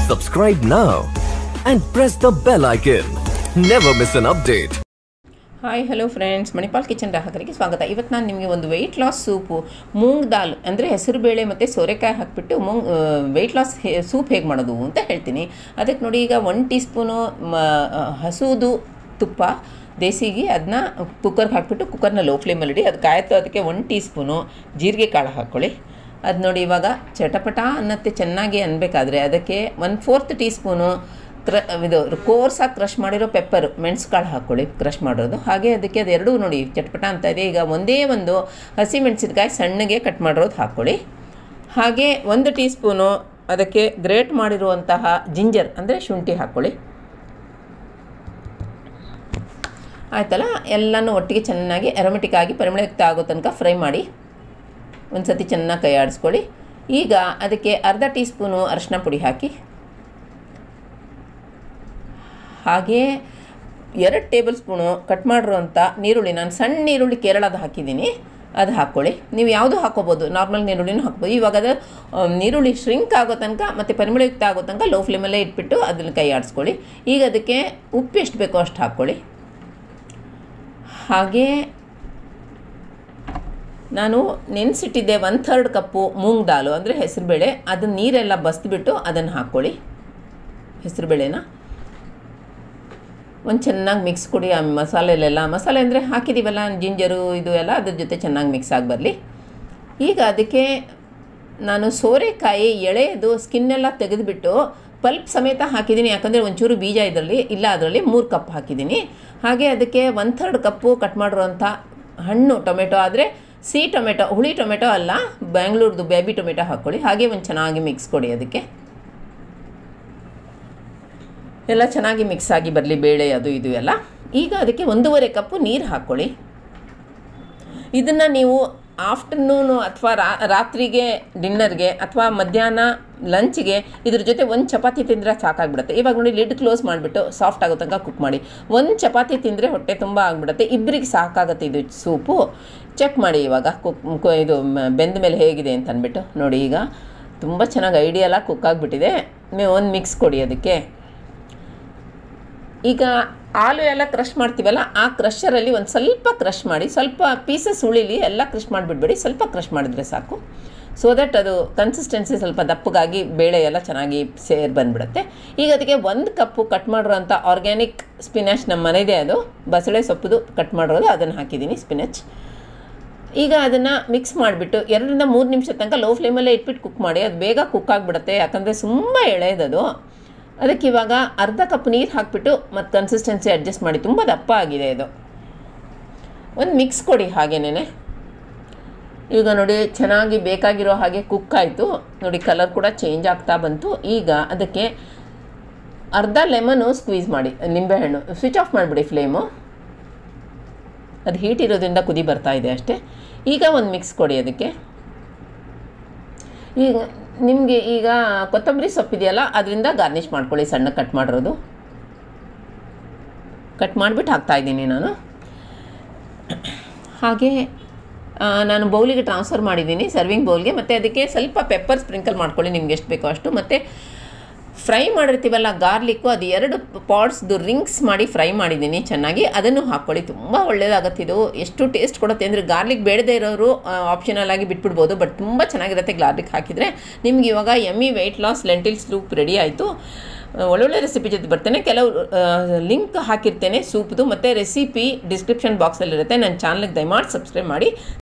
Subscribe now and press the bell icon. Never miss an update. Hi hello friends Manipal kitchen ಗ್ರಾಹಕರಿಗೆ ಸ್ವಾಗತ ಇವತ್ತು ನಾನು ನಿಮಗೆ ಒಂದು weight loss soup moong dal ಅಂದರೆ ಹೆಸರುಬೇಳೆ ಮತ್ತು ಸೋರೆಕಾಯಿ ಹಾಕಿಬಿಟ್ಟು ಮೂಂಗ್ ವೆಯ್ಟ್ ಲಾಸ್ ಸೂಪ್ ಹೇಗೆ ಮಾಡೋದು ಅಂತ ಹೇಳ್ತೀನಿ ಅದಕ್ಕೆ ನೋಡಿ ಈಗ ಒನ್ ಟೀ ಸ್ಪೂನು ಮ ಹಸುದು ತುಪ್ಪ ದೇಸಿಗೆ ಅದನ್ನ ಕುಕ್ಕರ್ಗೆ ಹಾಕಿಬಿಟ್ಟು ಕುಕ್ಕರ್ನ ಲೋ ಫ್ಲೇಮಲ್ಲಿ ಇಡಿ ಅದು ಕಾಯ್ತು ಅದಕ್ಕೆ ಒನ್ ಟೀ ಸ್ಪೂನು ಜೀರಿಗೆ ಕಾಳು ಹಾಕ್ಕೊಳ್ಳಿ ಅದು ನೋಡಿ ಇವಾಗ ಚಟಪಟ ಅನ್ನತ್ತೆ ಚೆನ್ನಾಗಿ ಅನ್ಬೇಕಾದ್ರೆ ಅದಕ್ಕೆ ಒನ್ ಫೋರ್ತ್ ಟೀ ಸ್ಪೂನು ಕ್ರ ಇದು ಕೋರ್ಸಾಗಿ ಕ್ರಷ್ ಮಾಡಿರೋ ಪೆಪ್ಪರ್ ಮೆಣಸು ಕಾಳು ಹಾಕ್ಕೊಳ್ಳಿ ಕ್ರಷ್ ಮಾಡೋದು ಹಾಗೆ ಅದಕ್ಕೆ ಅದು ಎರಡೂ ನೋಡಿ ಚಟ್ಪಟ ಅಂತ ಇದೆ ಈಗ ಒಂದೇ ಒಂದು ಹಸಿ ಮೆಣಸಿನ್ಕಾಯಿ ಸಣ್ಣಗೆ ಕಟ್ ಮಾಡಿರೋದು ಹಾಕ್ಕೊಳ್ಳಿ ಹಾಗೆ ಒಂದು ಟೀ ಸ್ಪೂನು ಅದಕ್ಕೆ ಗ್ರೇಟ್ ಮಾಡಿರುವಂತಹ ಜಿಂಜರ್ ಅಂದರೆ ಶುಂಠಿ ಹಾಕ್ಕೊಳ್ಳಿ ಆಯ್ತಲ್ಲ ಎಲ್ಲನೂ ಒಟ್ಟಿಗೆ ಚೆನ್ನಾಗಿ ಅರೋಮೆಟಿಕ್ ಆಗಿ ಪರಿಮಳಯುಕ್ತ ಆಗೋ ತನಕ ಫ್ರೈ ಮಾಡಿ ಒಂದು ಸತಿ ಚೆನ್ನಾಗಿ ಕೈ ಆಡಿಸ್ಕೊಳ್ಳಿ ಈಗ ಅದಕ್ಕೆ ಅರ್ಧ ಟೀ ಸ್ಪೂನು ಅರಿಶಿನ ಪುಡಿ ಹಾಕಿ ಹಾಗೆಯೇ ಎರಡು ಟೇಬಲ್ ಸ್ಪೂನು ಕಟ್ ಮಾಡಿರುವಂಥ ನೀರುಳ್ಳಿ ನಾನು ಸಣ್ಣ ನೀರುಳ್ಳಿ ಕೇರಳದ ಹಾಕಿದ್ದೀನಿ ಅದು ಹಾಕ್ಕೊಳ್ಳಿ ನೀವು ಯಾವುದು ಹಾಕೋಬೋದು ನಾರ್ಮಲ್ ನೀರುಳ್ಳಿನೂ ಹಾಕ್ಬೋದು ಇವಾಗ ಅದು ಆ, ನೀರುಳ್ಳಿ ಶ್ರಿಂಕ್ ಆಗೋ ತನಕ ಮತ್ತು ಪರಿಮಳಯುಕ್ತ ಆಗೋ ತನಕ ಲೋ ಫ್ಲೇಮಲ್ಲೇ ಇಟ್ಬಿಟ್ಟು ಅದನ್ನು ಕೈ ಆಡಿಸ್ಕೊಳ್ಳಿ ಈಗ ಅದಕ್ಕೆ ಉಪ್ಪು ಎಷ್ಟು ಬೇಕೋ ಅಷ್ಟು ಹಾಕ್ಕೊಳ್ಳಿ ಹಾಗೆ ನಾನು ನೆನೆಸಿಟ್ಟಿದ್ದೆ one third cup moong dal ಅಂದರೆ ಹೆಸರುಬೇಳೆ ಅದನ್ನ ನೀರೆಲ್ಲ ಬಸ್ದುಬಿಟ್ಟು ಅದನ್ನು ಹಾಕ್ಕೊಳ್ಳಿ ಹೆಸರುಬೇಳೆನ ಒಂದು ಚೆನ್ನಾಗಿ ಮಿಕ್ಸ್ ಕೊಡಿ ಆ ಮಸಾಲೆಲೆಲ್ಲ ಮಸಾಲೆ ಅಂದರೆ ಹಾಕಿದ್ದೀವಲ್ಲ ಜಿಂಜರು ಇದು ಎಲ್ಲ ಅದ್ರ ಜೊತೆ ಚೆನ್ನಾಗಿ ಮಿಕ್ಸ್ ಆಗಿ ಬರಲಿ ಈಗ ಅದಕ್ಕೆ ನಾನು ಸೋರೆಕಾಯಿ ಎಳೆದು ಸ್ಕಿನ್ನೆಲ್ಲ ತೆಗೆದುಬಿಟ್ಟು ಪಲ್ಪ್ ಸಮೇತ ಹಾಕಿದ್ದೀನಿ ಯಾಕಂದರೆ ಒಂಚೂರು ಬೀಜ ಇದರಲ್ಲಿ ಇಲ್ಲ ಅದರಲ್ಲಿ ಮೂರು ಕಪ್ ಹಾಕಿದ್ದೀನಿ ಹಾಗೆ ಅದಕ್ಕೆ ಒನ್ ಥರ್ಡ್ ಕಪ್ಪು ಕಟ್ ಮಾಡಿರುವಂಥ ಹಣ್ಣು ಟೊಮೆಟೊ ಆದರೆ ಸಿಹಿ ಟೊಮೆಟೊ ಹುಳಿ ಟೊಮೆಟೊ ಅಲ್ಲ ಬ್ಯಾಂಗ್ಳೂರ್ದು ಬೇಬಿ ಟೊಮೆಟೊ ಹಾಕ್ಕೊಳ್ಳಿ ಹಾಗೆ ಒಂದು ಚೆನ್ನಾಗಿ ಮಿಕ್ಸ್ ಕೊಡಿ ಅದಕ್ಕೆ ಎಲ್ಲ ಚೆನ್ನಾಗಿ ಮಿಕ್ಸ್ ಆಗಿ ಬರಲಿ ಬೇಳೆ ಅದು ಇದು ಎಲ್ಲ ಈಗ ಅದಕ್ಕೆ ಒಂದೂವರೆ ಕಪ್ಪು ನೀರು ಹಾಕ್ಕೊಳ್ಳಿ ಇದನ್ನು ನೀವು ಆಫ್ಟರ್ನೂನು ಅಥವಾ ರಾತ್ರಿಗೆ ಡಿನ್ನರ್ಗೆ ಅಥವಾ ಮಧ್ಯಾಹ್ನ ಲಂಚ್ಗೆ ಇದ್ರ ಜೊತೆ ಒಂದು ಚಪಾತಿ ತಿಂದರೆ ಸಾಕಾಗ್ಬಿಡುತ್ತೆ ಇವಾಗ ನೋಡಿ ಲಿಡ್ ಕ್ಲೋಸ್ ಮಾಡಿಬಿಟ್ಟು ಸಾಫ್ಟ್ ಆಗೋ ತನಕ ಕುಕ್ ಮಾಡಿ ಒಂದು ಚಪಾತಿ ತಿಂದರೆ ಹೊಟ್ಟೆ ತುಂಬ ಆಗಿಬಿಡುತ್ತೆ ಇಬ್ಬರಿಗೆ ಸಾಕಾಗುತ್ತೆ ಇದು ಸೂಪು ಚೆಕ್ ಮಾಡಿ ಇವಾಗ ಕುಕ್ ಕು- ಇದು ಮ- ಬೆಂದ ಮೇಲೆ ಹೇಗಿದೆ ಅಂತ ಅಂದ್ಬಿಟ್ಟು ನೋಡಿ ಈಗ ತುಂಬ ಚೆನ್ನಾಗಿ ಐಡಿಯಲ್ಲ ಕುಕ್ ಆಗಿಬಿಟ್ಟಿದೆ ಒಂದು ಮಿಕ್ಸ್ ಕೊಡಿ ಅದಕ್ಕೆ ಈಗ ಹಾಲು ಎಲ್ಲ ಕ್ರಷ್ ಮಾಡ್ತೀವಲ್ಲ ಆ ಕ್ರಷರಲ್ಲಿ ಒಂದು ಸ್ವಲ್ಪ ಕ್ರಷ್ ಮಾಡಿ ಸ್ವಲ್ಪ ಪೀಸಸ್ ಉಳಿಲಿ ಎಲ್ಲ ಕ್ರಷ್ ಮಾಡಿಬಿಡ್ಬೇಡಿ ಸ್ವಲ್ಪ ಕ್ರಷ್ ಮಾಡಿದ್ರೆ ಸಾಕು ಸೊ ದಟ್ ಅದು ಕನ್ಸಿಸ್ಟೆನ್ಸಿ ಸ್ವಲ್ಪ ದಪ್ಪಗಾಗಿ ಬೇಳೆ ಎಲ್ಲ ಚೆನ್ನಾಗಿ ಸೇರಿ ಬಂದ್ಬಿಡುತ್ತೆ ಈಗ ಅದಕ್ಕೆ ಒಂದು ಕಪ್ಪು ಕಟ್ ಮಾಡಿರೋಂಥ ಆರ್ಗ್ಯಾನಿಕ್ ಸ್ಪಿನಾಚ್ ನಮ್ಮ ಮನೆಯದೇ ಅದು ಬಸಳೆ ಸೊಪ್ಪುದು ಕಟ್ ಮಾಡಿರೋದು ಅದನ್ನು ಹಾಕಿದ್ದೀನಿ ಸ್ಪಿನಚ್ ಈಗ ಅದನ್ನು ಮಿಕ್ಸ್ ಮಾಡಿಬಿಟ್ಟು ಎರಡರಿಂದ ಮೂರು ನಿಮಿಷ ತನಕ ಲೋ ಫ್ಲೇಮಲ್ಲೇ ಇಟ್ಬಿಟ್ಟು ಕುಕ್ ಮಾಡಿ ಅದು ಬೇಗ ಕುಕ್ ಆಗಿಬಿಡುತ್ತೆ ಯಾಕಂದರೆ ತುಂಬ ಎಳೆದದು ಅದಕ್ಕೆ ಇವಾಗ ಅರ್ಧ ಕಪ್ ನೀರು ಹಾಕಿಬಿಟ್ಟು ಮತ್ತು ಕನ್ಸಿಸ್ಟೆನ್ಸಿ ಅಡ್ಜಸ್ಟ್ ಮಾಡಿ ತುಂಬ ದಪ್ಪ ಆಗಿದೆ ಇದು ಒಂದು ಮಿಕ್ಸ್ ಕೊಡಿ ಹಾಗೇನೆ ಈಗ ನೋಡಿ ಚೆನ್ನಾಗಿ ಬೇಕಾಗಿರೋ ಹಾಗೆ ಕುಕ್ ಆಯಿತು ನೋಡಿ ಕಲರ್ ಕೂಡ ಚೇಂಜ್ ಆಗ್ತಾ ಬಂತು ಈಗ ಅದಕ್ಕೆ ಅರ್ಧ ಲೆಮನು ಸ್ಕ್ವೀಸ್ ಮಾಡಿ ನಿಂಬೆಹಣ್ಣು ಸ್ವಿಚ್ ಆಫ್ ಮಾಡಿಬಿಡಿ ಫ್ಲೇಮು ಅದು ಹೀಟ್ ಇರೋದ್ರಿಂದ ಕುದಿ ಬರ್ತಾ ಇದೆ ಅಷ್ಟೇ ಈಗ ಒಂದು ಮಿಕ್ಸ್ ಕೊಡಿ ಅದಕ್ಕೆ ಈಗ ನಿಮಗೆ ಈಗ ಕೊತ್ತಂಬರಿ ಸೊಪ್ಪಿದೆಯಲ್ಲ ಅದರಿಂದ ಗಾರ್ನಿಷ್ ಮಾಡ್ಕೊಳ್ಳಿ ಸಣ್ಣ ಕಟ್ ಮಾಡಿರೋದು ಕಟ್ ಮಾಡಿಬಿಟ್ಟು ಹಾಕ್ತಾಯಿದ್ದೀನಿ ನಾನು ಹಾಗೆ ಆ, ನಾನು ಬೌಲಿಗೆ ಟ್ರಾನ್ಸ್ಫರ್ ಮಾಡಿದ್ದೀನಿ ಸರ್ವಿಂಗ್ ಬೌಲ್ಗೆ ಮತ್ತು ಅದಕ್ಕೆ ಸ್ವಲ್ಪ ಪೆಪ್ಪರ್ ಸ್ಪ್ರಿಂಕಲ್ ಮಾಡ್ಕೊಳ್ಳಿ ನಿಮ್ಗೆ ಎಷ್ಟು ಬೇಕೋ ಅಷ್ಟು ಮತ್ತು ಫ್ರೈ ಮಾಡಿರ್ತೀವಲ್ಲ ಗಾರ್ಲಿಕ್ಕು ಅದು ಎರಡು ಪಾಟ್ಸ್ದು ರಿಂಗ್ಸ್ ಮಾಡಿ ಫ್ರೈ ಮಾಡಿದ್ದೀನಿ ಚೆನ್ನಾಗಿ ಅದನ್ನು ಹಾಕ್ಕೊಳ್ಳಿ ತುಂಬ ಒಳ್ಳೆಯದಾಗತ್ತೆ ಇದು ಎಷ್ಟು ಟೇಸ್ಟ್ ಕೊಡುತ್ತೆ ಅಂದರೆ ಗಾರ್ಲಿಕ್ ಬೇಡದೇ ಇರೋರು ಆಪ್ಷನಲ್ ಆಗಿ ಬಿಟ್ಬಿಡ್ಬೋದು ಬಟ್ ತುಂಬ ಚೆನ್ನಾಗಿರುತ್ತೆ ಗಾರ್ಲಿಕ್ ಹಾಕಿದರೆ ನಿಮ್ಗೆ ಇವಾಗ ಎಮ್ಮಿ weight loss lentils soup ready ಆಯಿತು ಒಳ್ಳೊಳ್ಳೆ ರೆಸಿಪಿ ಜೊತೆ ಬರ್ತೇನೆ ಕೆಲವು ಲಿಂಕ್ ಹಾಕಿರ್ತೇನೆ ಸೂಪ್ದು ಮತ್ತು ರೆಸಿಪಿ ಡಿಸ್ಕ್ರಿಪ್ಷನ್ ಬಾಕ್ಸಲ್ಲಿರುತ್ತೆ ನನ್ನ ಚಾನಲ್ಗೆ ದಯಮಾಡಿ ಸಬ್ಸ್ಕ್ರೈಬ್ ಮಾಡಿ